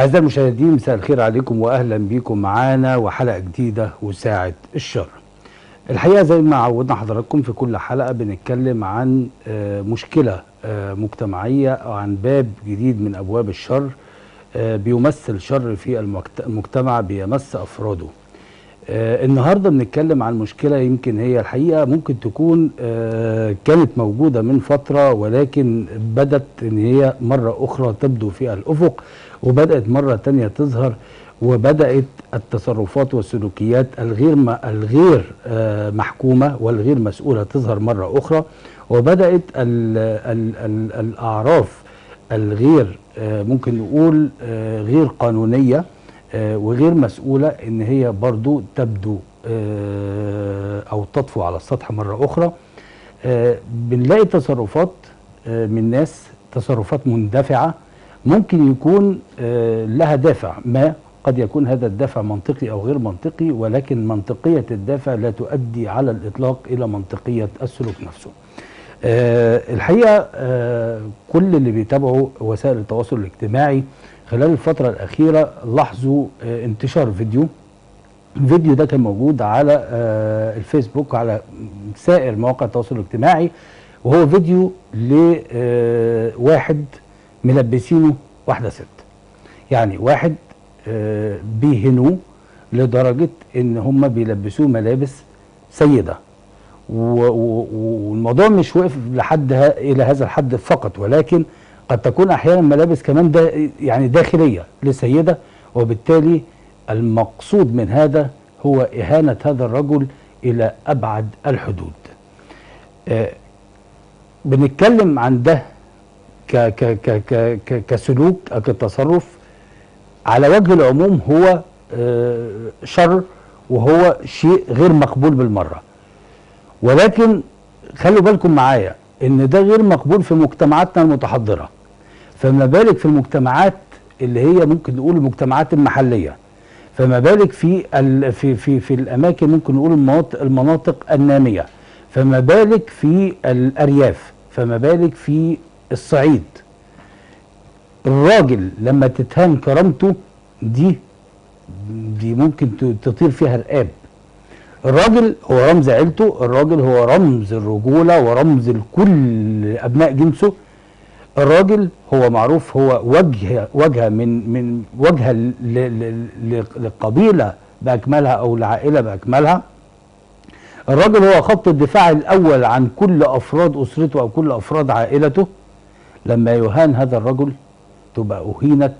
أعزائي المشاهدين مساء الخير عليكم وأهلا بكم معانا وحلقة جديدة وساعة الشر الحقيقة زي ما عودنا حضراتكم في كل حلقة بنتكلم عن آه، مشكلة آه، مجتمعية أو عن باب جديد من أبواب الشر آه، بيمثل شر في المجت- المجتمع بيمس أفراده آه، النهارده بنتكلم عن مشكله يمكن هي الحقيقه ممكن تكون آه، كانت موجوده من فتره ولكن بدت ان هي مره اخرى تبدو في الافق وبدات مره تانية تظهر وبدات التصرفات والسلوكيات الغير م- الغير آه، محكومه والغير مسؤوله تظهر مره اخرى وبدات ال ال ال الاعراف الغير آه، ممكن نقول آه، غير قانونيه آه، وغير مسؤولة ان هي برضو تبدو آه، او تطفو على السطح مرة اخرى آه، بنلاقي تصرفات آه، من ناس تصرفات مندفعة ممكن يكون آه، لها دافع ما قد يكون هذا الدافع منطقي او غير منطقي ولكن منطقية الدافع لا تؤدي على الاطلاق الى منطقية السلوك نفسه آه، الحقيقه آه، كل اللي بيتابعوا وسائل التواصل الاجتماعي خلال الفتره الاخيره لاحظوا آه، انتشار فيديو الفيديو ده كان موجود على آه، الفيسبوك وعلى سائر مواقع التواصل الاجتماعي وهو فيديو لواحد ملبسينه واحده ست يعني واحد آه، بيهنوه لدرجه ان هم بيلبسوه ملابس سيده و- و- والموضوع مش واقف لحد ها الى هذا الحد فقط ولكن قد تكون احيانا ملابس كمان دا يعني داخليه لسيده وبالتالي المقصود من هذا هو اهانه هذا الرجل الى ابعد الحدود. آه بنتكلم عن ده ك ك ك ك ك كسلوك او كتصرف على وجه العموم هو آه شر وهو شيء غير مقبول بالمره. ولكن خلوا بالكم معايا ان ده غير مقبول في مجتمعاتنا المتحضره فما بالك في المجتمعات اللي هي ممكن نقول المجتمعات المحليه فما بالك في ال في في في الاماكن ممكن نقول المناطق المناطق الناميه فما بالك في الارياف فما بالك في الصعيد الراجل لما تتهان كرامته دي دي ممكن ت- تطير فيها رقاب الراجل هو رمز عيلته الراجل هو رمز الرجولة ورمز لكل أبناء جنسه الراجل هو معروف هو وجه وجهه من من وجهه ل- ل- ل- للقبيلة بأكملها أو العائلة بأكملها الراجل هو خط الدفاع الأول عن كل أفراد أسرته أو كل أفراد عائلته لما يهان هذا الرجل تبقى أهينت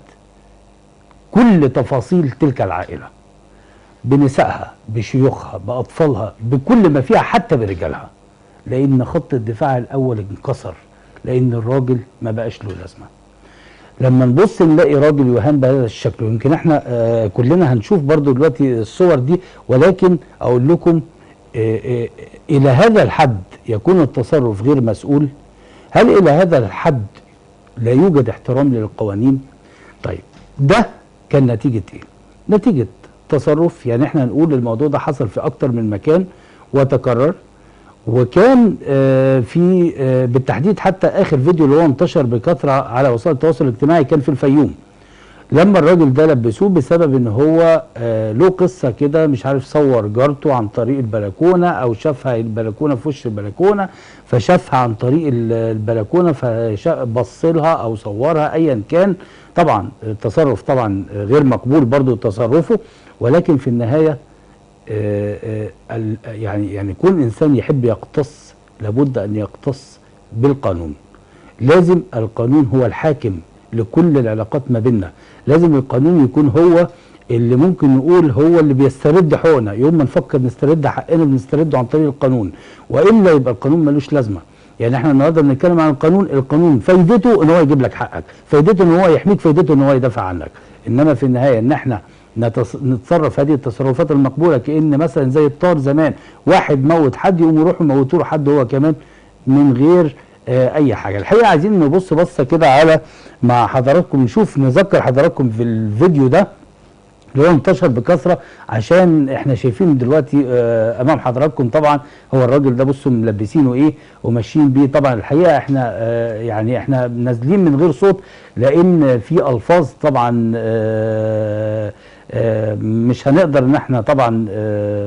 كل تفاصيل تلك العائلة بنسائها بشيوخها بأطفالها بكل ما فيها حتى برجالها لأن خط الدفاع الأول انكسر لأن الراجل ما بقاش له لازمة لما نبص نلاقي راجل يهان بهذا الشكل ويمكن احنا آه كلنا هنشوف برضو دلوقتي الصور دي ولكن أقول لكم آه آه إلى هذا الحد يكون التصرف غير مسؤول هل إلى هذا الحد لا يوجد احترام للقوانين طيب ده كان نتيجة ايه نتيجة تصرف يعني احنا نقول الموضوع ده حصل في اكتر من مكان وتكرر وكان آه في آه بالتحديد حتى اخر فيديو اللي هو انتشر بكثرة على وسائل التواصل الاجتماعي كان في الفيوم لما الراجل ده لبسوه بسبب ان هو آه له قصه كده مش عارف صور جارته عن طريق البلكونه او شافها البلكونه في وش البلكونه فشافها عن طريق ال- البلكونه فبص لها او صورها ايا كان طبعا التصرف طبعا غير مقبول برضو تصرفه ولكن في النهايه آه، آه، ال- يعني يعني كون انسان يحب يقتص لابد ان يقتص بالقانون لازم القانون هو الحاكم لكل العلاقات ما بيننا لازم القانون يكون هو اللي ممكن نقول هو اللي بيسترد حقوقنا يوم ما نفكر نسترد حقنا بنسترده عن طريق القانون والا يبقى القانون ملوش لازمه يعني احنا النهارده بنتكلم عن القانون القانون فايدته ان هو يجيب لك حقك فايدته ان هو يحميك فايدته ان هو يدافع عنك انما في النهايه ان احنا نتص... نتصرف هذه التصرفات المقبوله كان مثلا زي الطار زمان واحد موت حد يقوم يروحوا يموتوا له حد هو كمان من غير آه اي حاجه الحقيقه عايزين نبص بصه كده على مع حضراتكم نشوف نذكر حضراتكم في الفيديو ده اللي هو انتشر بكثره عشان احنا شايفين دلوقتي آه، امام حضراتكم طبعا هو الراجل ده بصوا ملبسينه ايه وماشيين بيه طبعا الحقيقه احنا آه، يعني احنا نازلين من غير صوت لان في الفاظ طبعا آه، آه، مش هنقدر ان احنا طبعا آه،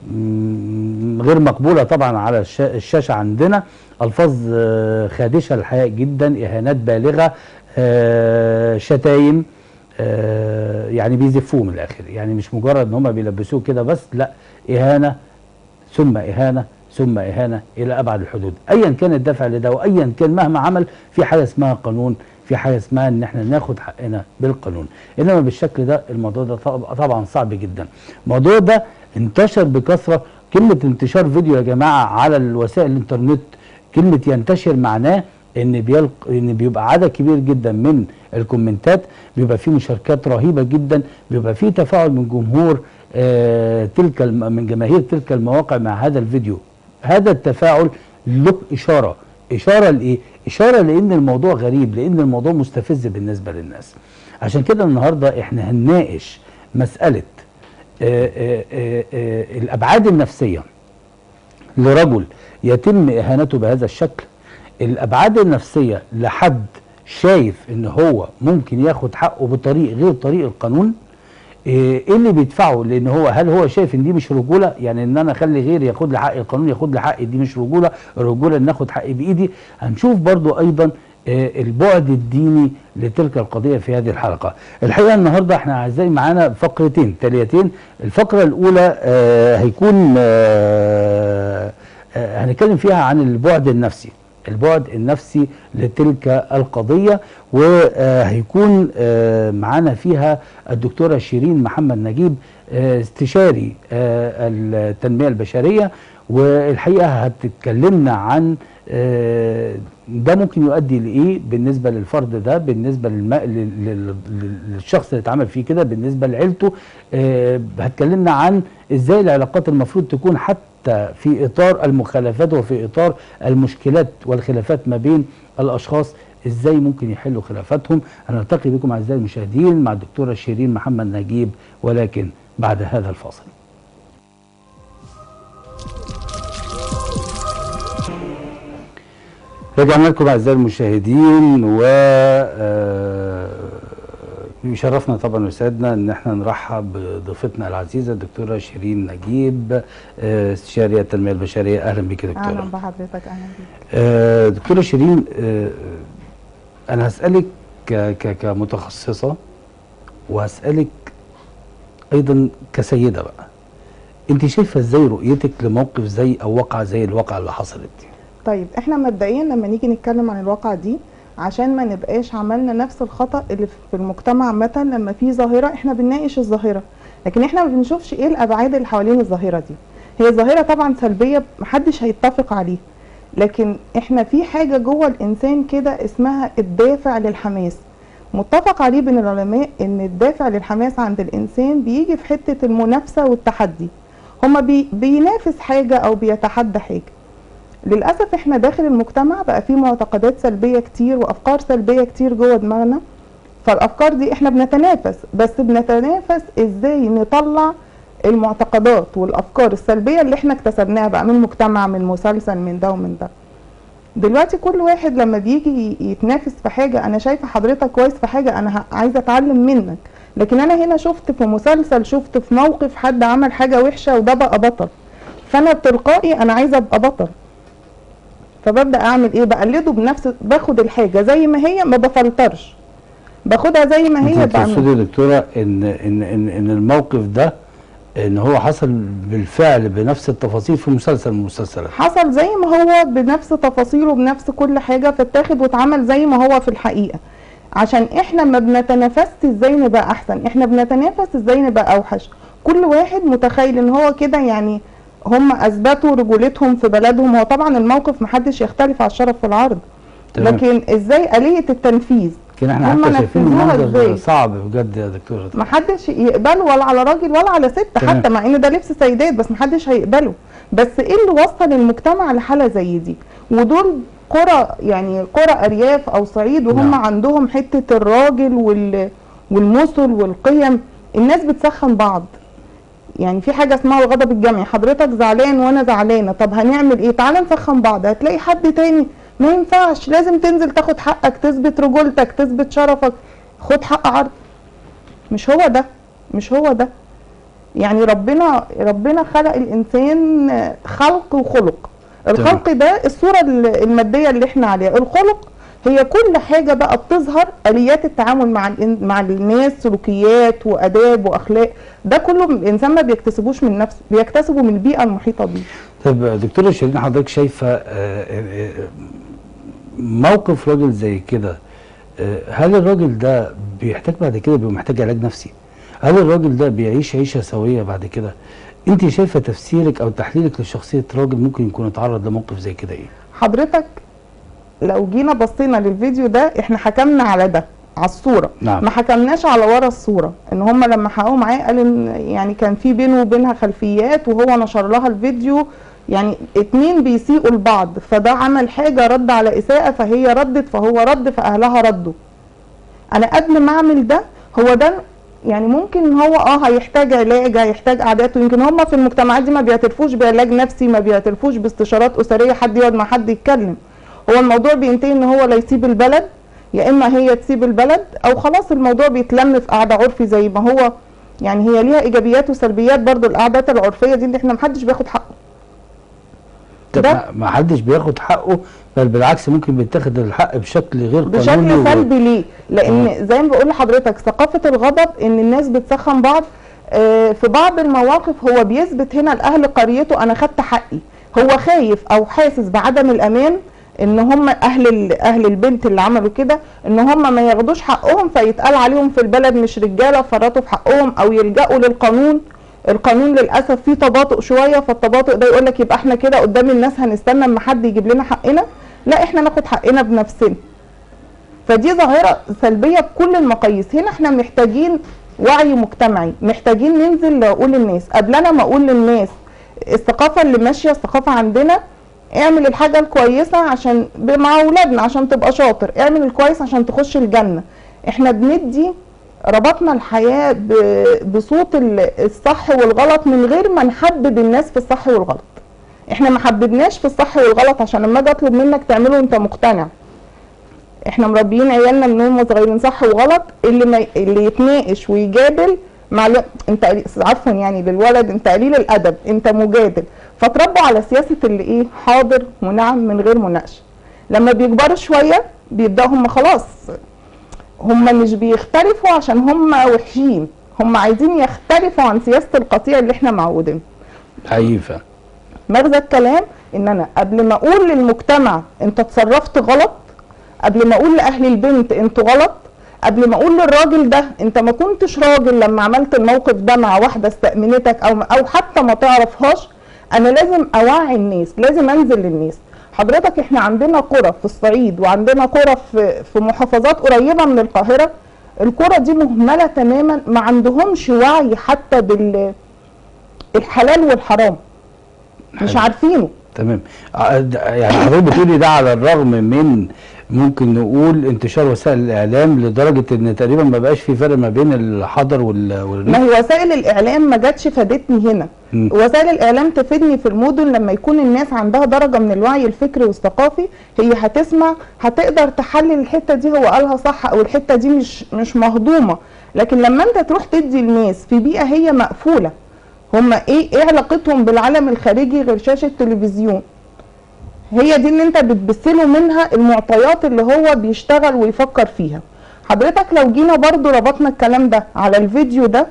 م- غير مقبوله طبعا على الش- الشاشه عندنا الفاظ آه، خادشه الحقيقه جدا اهانات بالغه آه، شتايم آه، يعني بيزفوه من الاخر يعني مش مجرد ان هم بيلبسوه كده بس لا اهانه ثم اهانه ثم اهانه الى ابعد الحدود ايا كان الدافع لده وايا كان مهما عمل في حاجه اسمها قانون في حاجه اسمها ان احنا ناخد حقنا بالقانون انما بالشكل ده الموضوع ده طب- طبعا صعب جدا الموضوع ده انتشر بكثره كلمه انتشار فيديو يا جماعه على الوسائل الانترنت كلمه ينتشر معناه ان بيلق... ان بيبقى عدد كبير جدا من الكومنتات بيبقى فيه مشاركات رهيبه جدا بيبقى فيه تفاعل من جمهور آه تلك الم... من جماهير تلك المواقع مع هذا الفيديو هذا التفاعل له اشاره اشاره لايه اشاره لان الموضوع غريب لان الموضوع مستفز بالنسبه للناس عشان كده النهارده احنا هنناقش مساله آه آه آه آه الابعاد النفسيه لرجل يتم اهانته بهذا الشكل الابعاد النفسيه لحد شايف ان هو ممكن ياخد حقه بطريق غير طريق القانون ايه إيه اللي بيدفعه لان هو هل هو شايف ان دي مش رجوله يعني ان انا اخلي غيري ياخد لي حقي القانون ياخد لي حقي دي مش رجوله الرجوله ان اخد حقي بايدي هنشوف برضو ايضا آه، البعد الديني لتلك القضيه في هذه الحلقه. الحقيقه النهارده احنا اعزائي معانا فقرتين تاليتين، الفقره الاولى آه، هيكون آه، آه، هنتكلم فيها عن البعد النفسي. البعد النفسي لتلك القضيه وهيكون آه، معانا فيها الدكتوره شيرين محمد نجيب آه، استشاري آه، التنميه البشريه والحقيقه هتتكلمنا عن آه، ده ممكن يؤدي لايه بالنسبه للفرد ده بالنسبه للم... لل... لل... للشخص اللي اتعمل فيه كده بالنسبه لعيلته آه، هتكلمنا عن ازاي العلاقات المفروض تكون حتى في اطار المخالفات وفي اطار المشكلات والخلافات ما بين الاشخاص ازاي ممكن يحلوا خلافاتهم هنلتقي بكم اعزائي المشاهدين مع الدكتوره شيرين محمد نجيب ولكن بعد هذا الفاصل رجعنا لكم اعزائي المشاهدين و آه، يشرفنا طبعا ويسعدنا ان احنا نرحب بضيفتنا العزيزه الدكتوره شيرين نجيب آه، استشاريه التنميه البشريه اهلا بك يا اهلا دكتوره بحضرتك اهلا بيك آه، دكتوره شيرين آه، انا هسالك ك- ك- كمتخصصه وهسالك ايضا كسيده بقى انت شايفه ازاي رؤيتك لموقف زي او واقعه زي الواقعه اللي حصلت دي طيب احنا مبدئيا لما نيجي نتكلم عن الواقعه دي عشان ما نبقاش عملنا نفس الخطا اللي في المجتمع عامه لما في ظاهره احنا بنناقش الظاهره لكن احنا ما بنشوفش ايه الابعاد اللي حوالين الظاهره دي هي ظاهره طبعا سلبيه محدش هيتفق عليه لكن احنا في حاجه جوه الانسان كده اسمها الدافع للحماس متفق عليه بين العلماء ان الدافع للحماس عند الانسان بيجي في حته المنافسه والتحدي هما بي بينافس حاجه او بيتحدى حاجه للاسف احنا داخل المجتمع بقى فيه معتقدات سلبيه كتير وافكار سلبيه كتير جوه دماغنا فالافكار دي احنا بنتنافس بس بنتنافس ازاي نطلع المعتقدات والافكار السلبيه اللي احنا اكتسبناها بقى من مجتمع من مسلسل من ده ومن ده دلوقتي كل واحد لما بيجي يتنافس في حاجه انا شايفه حضرتك كويس في حاجه انا ه- عايزه اتعلم منك لكن انا هنا شفت في مسلسل شفت في موقف حد عمل حاجه وحشه وده بقى بطل فانا تلقائي انا عايزه ابقى بطل فببدا اعمل ايه بقلده بنفس باخد الحاجه زي ما هي ما بفلترش باخدها زي ما هي انت بعمل تقصدي يا دكتوره ان ان ان ان الموقف ده ان هو حصل بالفعل بنفس التفاصيل في مسلسل من المسلسلات حصل زي ما هو بنفس تفاصيله بنفس كل حاجه فاتاخد واتعمل زي ما هو في الحقيقه عشان احنا ما بنتنافسش ازاي نبقى احسن احنا بنتنافس ازاي نبقى اوحش كل واحد متخيل ان هو كده يعني هم اثبتوا رجولتهم في بلدهم هو طبعا الموقف محدش يختلف على الشرف والعرض تمام. لكن ازاي آلية التنفيذ كان احنا هم حتى شايفين نفذوها المنظر إزاي؟ صعب بجد يا دكتوره محدش يقبله ولا على راجل ولا على ست تمام. حتى مع ان ده لبس سيدات بس محدش هيقبله بس ايه اللي وصل المجتمع لحاله زي دي ودول قرى يعني قرى ارياف او صعيد وهم نعم. عندهم حته الراجل وال والمثل والقيم الناس بتسخن بعض يعني في حاجه اسمها الغضب الجمعي حضرتك زعلان وانا زعلانه طب هنعمل ايه تعالى نسخن بعض هتلاقي حد تاني ما ينفعش لازم تنزل تاخد حقك تثبت رجولتك تثبت شرفك خد حق عرض مش هو ده مش هو ده يعني ربنا ربنا خلق الانسان خلق وخلق الخلق ده الصوره الماديه اللي احنا عليها الخلق هي كل حاجه بقى بتظهر اليات التعامل مع الإن- مع الناس سلوكيات واداب واخلاق ده كله الانسان ما بيكتسبوش من نفسه بيكتسبه من البيئه المحيطه بيه طب دكتورة شيرين حضرتك شايفة آه، آه، آه، موقف راجل زي كده آه، هل الراجل ده بيحتاج بعد كده بيبقى محتاج علاج نفسي؟ هل الراجل ده بيعيش عيشة سوية بعد كده؟ انت شايفة تفسيرك او تحليلك لشخصية راجل ممكن يكون اتعرض لموقف زي كده ايه؟ حضرتك لو جينا بصينا للفيديو ده احنا حكمنا على ده على الصوره نعم. ما حكمناش على ورا الصوره ان هم لما حققوا معاه قال ان يعني كان في بينه وبينها خلفيات وهو نشر لها الفيديو يعني اتنين بيسيئوا لبعض فده عمل حاجه رد على اساءه فهي ردت فهو رد فاهلها ردوا انا قبل ما اعمل ده هو ده يعني ممكن ان هو اه هيحتاج علاج هيحتاج قعدات ويمكن هم في المجتمعات دي ما بيعترفوش بعلاج نفسي ما بيعترفوش باستشارات اسريه حد يقعد مع حد يتكلم هو الموضوع بينتهي ان هو لا يسيب البلد يا اما هي تسيب البلد او خلاص الموضوع بيتلم في قعده عرفي زي ما هو يعني هي ليها ايجابيات وسلبيات برضو القعدات العرفيه دي اللي احنا محدش بياخد حقه طب ده- ما- ما حدش بياخد حقه بل بالعكس ممكن بيتاخد الحق بشكل غير قانوني بشكل و- سلبي ليه؟ لان زي ما بقول لحضرتك ثقافه الغضب ان الناس بتسخن بعض آه، في بعض المواقف هو بيثبت هنا لاهل قريته انا خدت حقي هو خايف او حاسس بعدم الامان ان هم اهل ال- اهل البنت اللي عملوا كده ان هم ما ياخدوش حقهم فيتقال عليهم في البلد مش رجاله فرطوا في حقهم او يلجأوا للقانون القانون للاسف فيه تباطؤ شويه فالتباطؤ ده يقول لك يبقى احنا كده قدام الناس هنستنى اما حد يجيب لنا حقنا لا احنا ناخد حقنا بنفسنا فدي ظاهرة سلبية بكل المقاييس هنا احنا محتاجين وعي مجتمعي محتاجين ننزل نقول للناس قبل انا ما اقول للناس الثقافة اللي ماشية الثقافة عندنا اعمل الحاجة الكويسة عشان ب- مع اولادنا عشان تبقى شاطر اعمل الكويس عشان تخش الجنة احنا بندي ربطنا الحياة ب- بصوت ال- الصح والغلط من غير ما نحبب الناس في الصح والغلط احنا ما حببناش في الصح والغلط عشان لما اجي اطلب منك تعمله انت مقتنع احنا مربيين عيالنا من هم صغيرين صح وغلط اللي ما اللي يتناقش ويجادل مع الو... انت قليل- عفوا يعني للولد انت قليل الادب انت مجادل فتربوا على سياسه اللي ايه حاضر ونعم من غير مناقشه لما بيكبروا شويه بيبداوا هم خلاص هم مش بيختلفوا عشان هم وحشين هم عايزين يختلفوا عن سياسه القطيع اللي احنا معودين حقيقي فعلا. مغزى الكلام ان انا قبل ما اقول للمجتمع انت اتصرفت غلط قبل ما اقول لاهل البنت انتوا غلط قبل ما اقول للراجل ده انت ما كنتش راجل لما عملت الموقف ده مع واحده استأمنتك او او حتى ما تعرفهاش انا لازم اوعي الناس لازم انزل للناس حضرتك احنا عندنا قرى في الصعيد وعندنا قرى في في محافظات قريبه من القاهره القرى دي مهمله تماما ما عندهمش وعي حتى بال الحلال والحرام مش حلو. عارفينه تمام ع- د- يعني حضرتك بتقولي ده على الرغم من ممكن نقول انتشار وسائل الاعلام لدرجه ان تقريبا ما بقاش في فرق ما بين الحضر وال والريف ما هي وسائل الاعلام ما جاتش فادتني هنا مم. وسائل الاعلام تفيدني في المدن لما يكون الناس عندها درجه من الوعي الفكري والثقافي هي هتسمع هتقدر تحلل الحته دي هو قالها صح او الحته دي مش مش مهضومه لكن لما انت تروح تدي الناس في بيئه هي مقفوله هم ايه ايه علاقتهم بالعالم الخارجي غير شاشه تلفزيون هي دي اللي انت بتبثله منها المعطيات اللي هو بيشتغل ويفكر فيها حضرتك لو جينا برضو ربطنا الكلام ده على الفيديو ده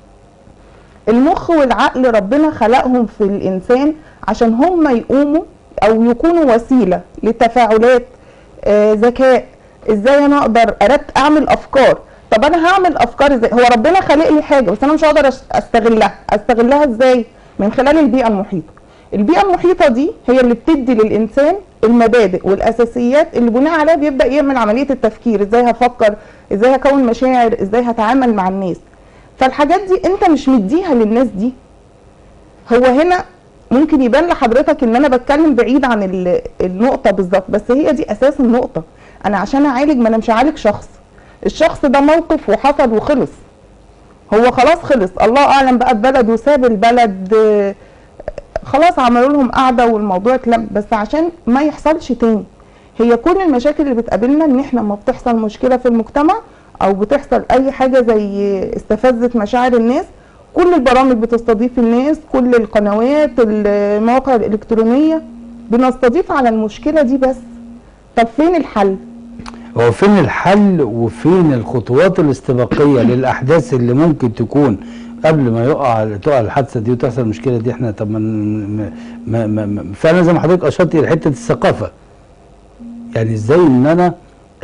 المخ والعقل ربنا خلقهم في الانسان عشان هم يقوموا او يكونوا وسيله لتفاعلات آه، ذكاء ازاي انا اقدر ارت اعمل افكار طب انا هعمل افكار ازاي هو ربنا خلق لي حاجه بس انا مش هقدر أش- استغلها استغلها ازاي من خلال البيئه المحيطه البيئه المحيطه دي هي اللي بتدي للانسان المبادئ والاساسيات اللي بناء عليها بيبدا يعمل عمليه التفكير ازاي هفكر ازاي هكون مشاعر ازاي هتعامل مع الناس فالحاجات دي انت مش مديها للناس دي هو هنا ممكن يبان لحضرتك ان انا بتكلم بعيد عن ال- النقطه بالظبط بس هي دي اساس النقطه انا عشان اعالج ما انا مش هعالج شخص الشخص ده موقف وحصل وخلص هو خلاص خلص الله اعلم بقى البلد وساب البلد آه، خلاص عملوا لهم قعده والموضوع اتلم بس عشان ما يحصلش تاني هي كل المشاكل اللي بتقابلنا ان احنا لما بتحصل مشكله في المجتمع او بتحصل اي حاجه زي استفزت مشاعر الناس كل البرامج بتستضيف الناس كل القنوات المواقع الالكترونيه بنستضيف على المشكله دي بس طب فين الحل هو فين الحل وفين الخطوات الاستباقيه للاحداث اللي ممكن تكون قبل ما يقع تقع الحادثه دي وتحصل المشكله دي احنا طب ما ن- ما ما ما فعلا زي ما حضرتك اشرت الى حته الثقافه يعني ازاي ان انا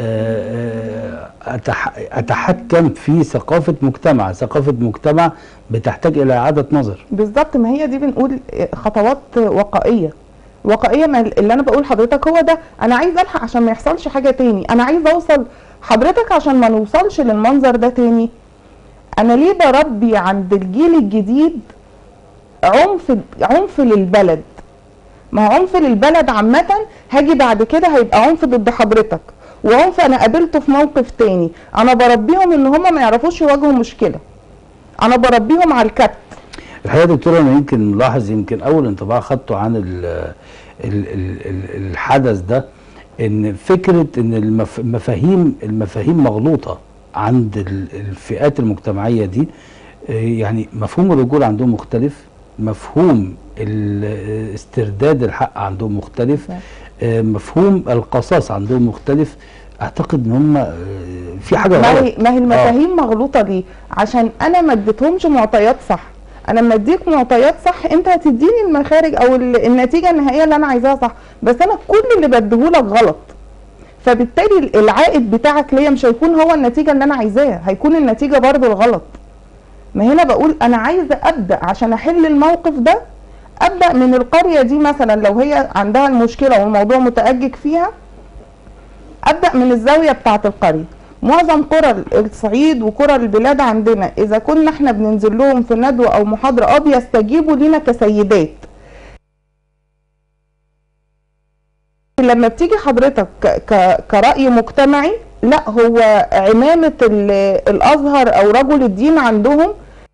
آه، آه، أتح- اتحكم في ثقافه مجتمع ثقافه مجتمع بتحتاج الى اعاده نظر بالظبط ما هي دي بنقول خطوات وقائيه وقائيه ما اللي انا بقول حضرتك هو ده انا عايز الحق عشان ما يحصلش حاجه تاني انا عايز اوصل حضرتك عشان ما نوصلش للمنظر ده تاني انا ليه بربي عند الجيل الجديد عنف عنف للبلد ما هو عنف للبلد عامة هاجي بعد كده هيبقى عنف ضد حضرتك وعنف انا قابلته في موقف تاني انا بربيهم ان هم ما يعرفوش يواجهوا مشكلة انا بربيهم على الكبت الحقيقه يا دكتور انا يمكن ملاحظ يمكن اول انطباع خدته عن ال ال ال ال الحدث ده ان فكره ان المف- المفاهيم المفاهيم مغلوطه عند ال- الفئات المجتمعيه دي آه، يعني مفهوم الرجوله عندهم مختلف مفهوم ال- استرداد الحق عندهم مختلف صح. آه، مفهوم القصاص عندهم مختلف اعتقد ان هم آه، في حاجه ما غلط هي ما هي المفاهيم مغلوطه ليه؟ عشان انا ما اديتهمش معطيات صح انا لما اديك معطيات صح انت هتديني المخارج او ال- النتيجه النهائيه اللي انا عايزاها صح بس انا كل اللي بديهولك غلط فبالتالي ال- العائد بتاعك ليا مش هيكون هو النتيجه اللي انا عايزاها هيكون النتيجه برضو الغلط ما هنا بقول انا عايزه ابدا عشان احل الموقف ده ابدا من القريه دي مثلا لو هي عندها المشكله والموضوع متاجج فيها ابدا من الزاويه بتاعه القريه معظم قرى الصعيد وقرى البلاد عندنا اذا كنا احنا بننزل لهم في ندوه او محاضره اه بيستجيبوا لينا كسيدات لما بتيجي حضرتك ك- ك- كرأي مجتمعي لا هو عمامة ال- الأزهر أو رجل الدين عندهم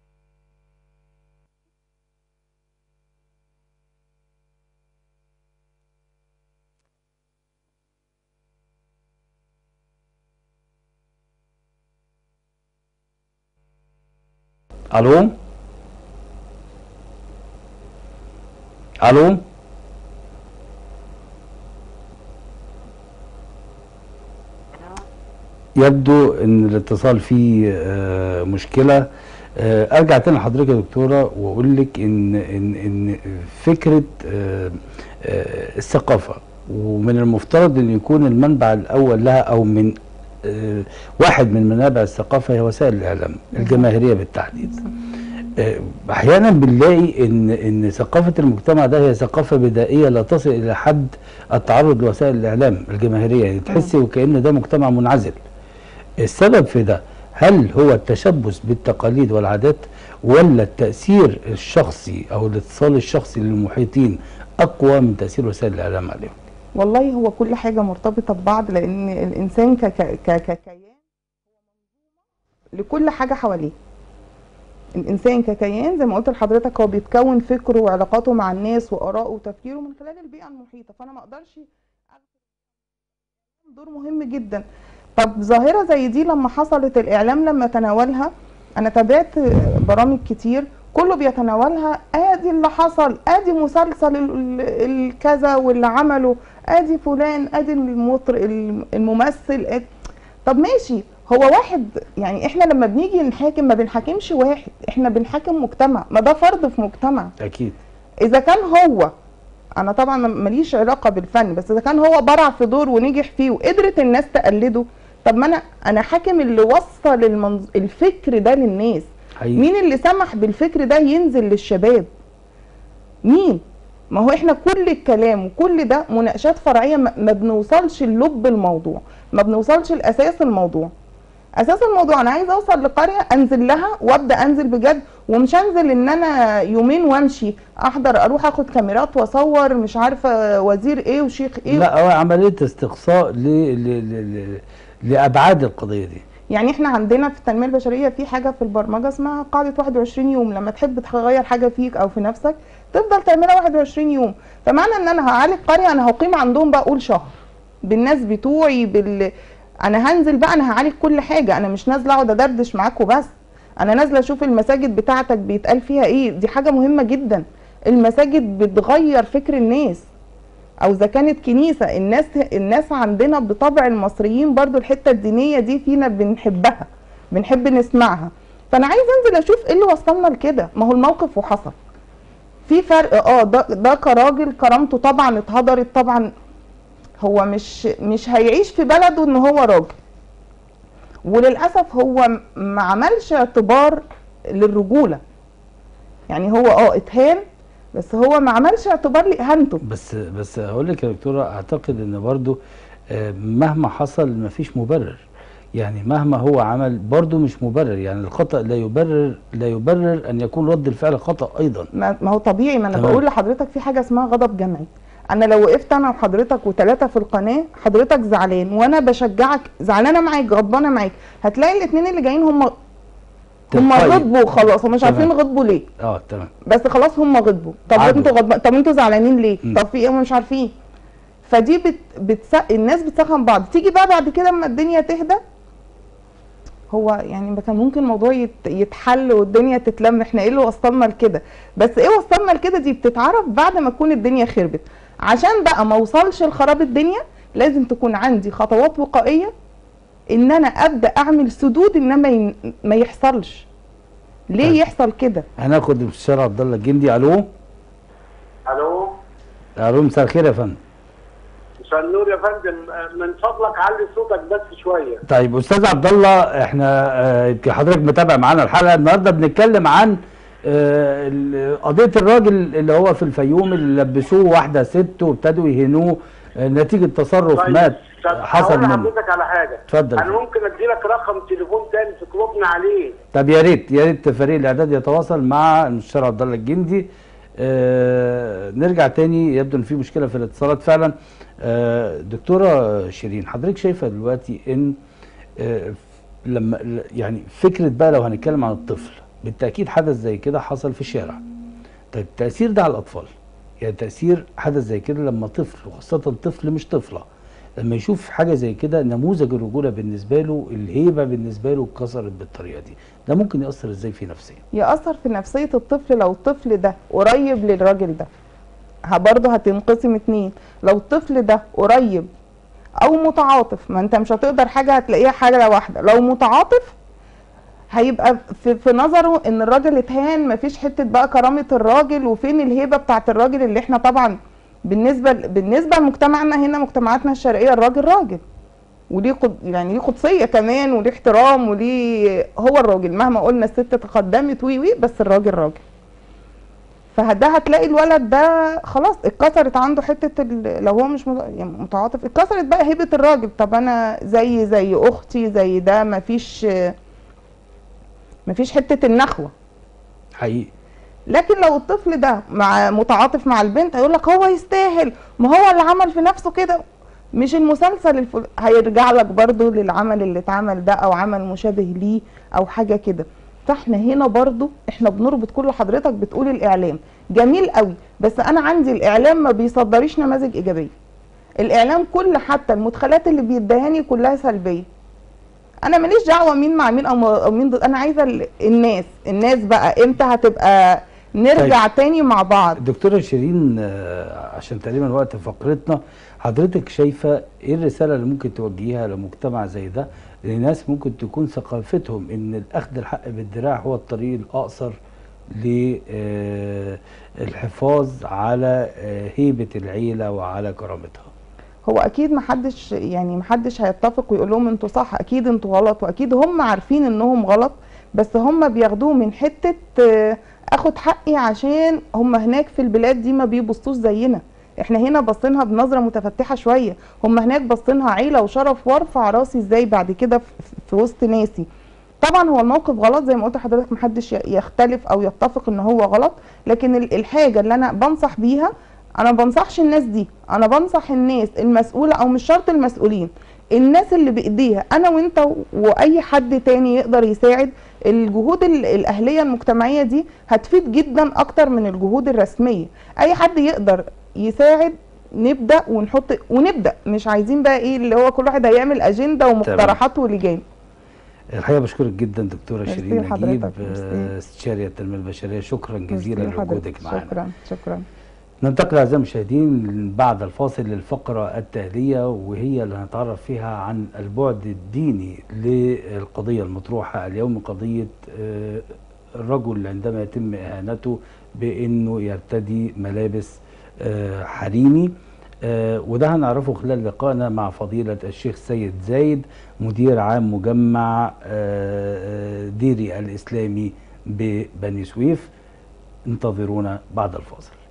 الو الو يبدو ان الاتصال فيه آه، مشكله آه، ارجع تاني لحضرتك يا دكتوره واقول لك ان ان ان فكره آه، آه، الثقافه ومن المفترض ان يكون المنبع الاول لها او من آه، واحد من منابع الثقافه هي وسائل الاعلام الجماهيريه بالتحديد آه، احيانا بنلاقي ان ان ثقافه المجتمع ده هي ثقافه بدائيه لا تصل الى حد التعرض لوسائل الاعلام الجماهيريه يعني تحسي وكأن ده مجتمع منعزل السبب في ده هل هو التشبث بالتقاليد والعادات ولا التأثير الشخصي أو الاتصال الشخصي للمحيطين أقوى من تأثير وسائل الإعلام عليهم؟ والله هو كل حاجة مرتبطة ببعض لأن الإنسان ك ك ك ككيان لكل حاجة حواليه الإنسان ككيان زي ما قلت لحضرتك هو بيتكون فكره وعلاقاته مع الناس وآراءه وتفكيره من خلال البيئة المحيطة فأنا ما أقدرش أغفل دور مهم جدا طب ظاهرة زي دي لما حصلت الإعلام لما تناولها أنا تابعت برامج كتير كله بيتناولها ادي اللي حصل ادي مسلسل ال- ال- الكذا واللي عمله ادي فلان ادي المطر الممثل آدي طب ماشي هو واحد يعني احنا لما بنيجي نحاكم ما بنحاكمش واحد احنا بنحاكم مجتمع ما ده فرد في مجتمع أكيد اذا كان هو انا طبعا ماليش علاقه بالفن بس اذا كان هو برع في دور ونجح فيه وقدرت الناس تقلده طب ما انا انا حاكم اللي وصل المنظ... الفكر ده للناس حقيقي مين اللي سمح بالفكر ده ينزل للشباب مين ما هو احنا كل الكلام وكل ده مناقشات فرعيه ما ما بنوصلش للب الموضوع ما بنوصلش لاساس الموضوع اساس الموضوع انا عايزه اوصل لقريه انزل لها وابدا انزل بجد ومش انزل ان انا يومين وامشي احضر اروح اخد كاميرات واصور مش عارفه وزير ايه وشيخ ايه لا هو عملية استقصاء ل... ل... ل... ل... لأبعاد القضية دي يعني احنا عندنا في التنميه البشريه في حاجه في البرمجه اسمها قاعده 21 يوم لما تحب تغير حاجه فيك او في نفسك تفضل تعملها 21 يوم فمعنى ان انا هعالج قريه انا هقيم عندهم بقى اقول شهر بالناس بتوعي بال انا هنزل بقى انا هعالج كل حاجه انا مش نازله اقعد ادردش معاك وبس انا نازله اشوف المساجد بتاعتك بيتقال فيها ايه دي حاجه مهمه جدا المساجد بتغير فكر الناس او اذا كانت كنيسه الناس الناس عندنا بطبع المصريين برضو الحته الدينيه دي فينا بنحبها بنحب نسمعها فانا عايز انزل اشوف ايه اللي وصلنا لكده ما هو الموقف وحصل في فرق اه ده, ده كراجل كرامته طبعا اتهدرت طبعا هو مش مش هيعيش في بلده ان هو راجل وللاسف هو م- ما عملش اعتبار للرجوله يعني هو اه اتهان بس هو ما عملش اعتبار لاهانته بس بس هقول لك يا دكتوره اعتقد ان برضو آه، مهما حصل مفيش مبرر يعني مهما هو عمل برضو مش مبرر يعني الخطا لا يبرر لا يبرر ان يكون رد الفعل خطا ايضا ما ما هو طبيعي ما انا تمام. بقول لحضرتك في حاجه اسمها غضب جمعي انا لو وقفت انا وحضرتك وثلاثه في القناه حضرتك زعلان وانا بشجعك زعلانه معاك غضبانه معاك هتلاقي الاثنين اللي جايين هم هم تلقائي. غضبوا خلاص هم مش تمام. عارفين غضبوا ليه اه تمام بس خلاص هم غضبوا طب عدوا. انتوا غضب طب انتوا زعلانين ليه م. طب في ايه هم مش عارفين فدي بت... بتس... الناس بتسخن بعض تيجي بقى بعد كده اما الدنيا تهدى هو يعني ما كان ممكن الموضوع يت... يتحل والدنيا تتلم احنا ايه اللي وصلنا لكده بس ايه وصلنا لكده دي بتتعرف بعد ما تكون الدنيا خربت عشان بقى ما اوصلش لخراب الدنيا لازم تكون عندي خطوات وقائيه ان انا ابدا اعمل سدود ان ما, ي... ما يحصلش ليه طيب. يحصل كده هناخد المستشار عبد الله الجندي الو الو الو مساء الخير يا فندم مساء النور يا فندم من فضلك علي صوتك بس شويه طيب استاذ عبد الله احنا آه، يمكن حضرتك متابع معانا الحلقه النهارده بنتكلم عن آه، ال- قضيه الراجل اللي هو في الفيوم اللي لبسوه واحده ست وابتدوا يهنوه آه، نتيجه تصرف مات طب حصل هقول منه لحضرتك على حاجه اتفضل. انا ممكن ادي لك رقم تليفون تاني تطلبنا عليه طب يا ريت يا ريت فريق الاعداد يتواصل مع المستشار عبد الله الجندي آه نرجع تاني يبدو ان في مشكله في الاتصالات فعلا آه دكتوره شيرين حضرتك شايفه دلوقتي ان آه لما ل- يعني فكره بقى لو هنتكلم عن الطفل بالتاكيد حدث زي كده حصل في الشارع طيب التاثير ده على الاطفال يعني تاثير حدث زي كده لما طفل وخاصه طفل مش طفله لما يشوف حاجه زي كده نموذج الرجوله بالنسبه له الهيبه بالنسبه له اتكسرت بالطريقه دي ده ممكن ياثر ازاي في نفسيه يأثر في نفسية الطفل لو الطفل ده قريب للراجل ده ه- برضه هتنقسم اتنين لو الطفل ده قريب او متعاطف ما انت مش هتقدر حاجة هتلاقيها حاجة واحدة لو متعاطف هيبقى في, في نظره ان الراجل اتهان مفيش حتة بقى كرامة الراجل وفين الهيبة بتاعت الراجل اللي احنا طبعا بالنسبة بالنسبة لمجتمعنا هنا مجتمعاتنا الشرقية الراجل راجل وليه قد يعني ليه قدسيه كمان وليه احترام وليه هو الراجل مهما قلنا الست تقدمت وي وي بس الراجل راجل فده هتلاقي الولد ده خلاص اتكسرت عنده حته ال- لو هو مش مت- يعني متعاطف اتكسرت بقى هيبه الراجل طب انا زي زي اختي زي ده مفيش مفيش حته النخوه حقيقي لكن لو الطفل ده مع متعاطف مع البنت هيقول لك هو يستاهل ما هو اللي عمل في نفسه كده مش المسلسل الفل... هيرجع لك برضو للعمل اللي اتعمل ده او عمل مشابه ليه او حاجه كده فاحنا هنا برضو احنا بنربط كل حضرتك بتقول الاعلام جميل قوي بس انا عندي الاعلام ما بيصدريش نماذج ايجابيه الاعلام كل حتى المدخلات اللي بيدهاني كلها سلبيه انا ماليش دعوه مين مع مين او أو مين ضد انا عايزه ال- الناس الناس بقى امتى هتبقى نرجع تاني مع بعض دكتوره شيرين آه، عشان تقريبا وقت فقرتنا حضرتك شايفه ايه الرساله اللي ممكن توجهيها لمجتمع زي ده لناس ممكن تكون ثقافتهم ان الاخذ الحق بالدراع هو الطريق الاقصر للحفاظ على آه، هيبه العيله وعلى كرامتها هو اكيد محدش يعني محدش هيتفق ويقول لهم انتوا صح اكيد انتوا غلط واكيد هم عارفين انهم غلط بس هم بياخدوه من حته آه، اخد حقي عشان هم هناك في البلاد دي ما بيبصوش زينا احنا هنا باصينها بنظره متفتحه شويه هم هناك باصينها عيله وشرف وارفع راسي ازاي بعد كده في, في وسط ناسي طبعا هو الموقف غلط زي ما قلت لحضرتك محدش ي- يختلف او يتفق ان هو غلط لكن ال- الحاجه اللي انا بنصح بيها انا ما بنصحش الناس دي انا بنصح الناس المسؤوله او مش شرط المسؤولين الناس اللي بايديها انا وانت و- واي حد تاني يقدر يساعد الجهود ال- الاهليه المجتمعيه دي هتفيد جدا اكتر من الجهود الرسميه اي حد يقدر يساعد نبدا ونحط ونبدا مش عايزين بقى ايه اللي هو كل واحد هيعمل اجنده ومقترحات ولجان الحقيقه بشكرك جدا دكتوره ميرسي شيرين لحضرتك، نجيب ميرسي. آه، استشاري التنميه البشريه شكرا جزيلا ميرسي لحضرتك. لوجودك معنا شكرا شكرا ننتقل اعزائي المشاهدين بعد الفاصل للفقره التاليه وهي اللي هنتعرف فيها عن البعد الديني للقضيه المطروحه اليوم قضيه آه، الرجل عندما يتم اهانته بانه يرتدي ملابس آه، حريمي آه، وده هنعرفه خلال لقائنا مع فضيله الشيخ سيد زايد مدير عام مجمع آه، آه، ديري الاسلامي ببني سويف انتظرونا بعد الفاصل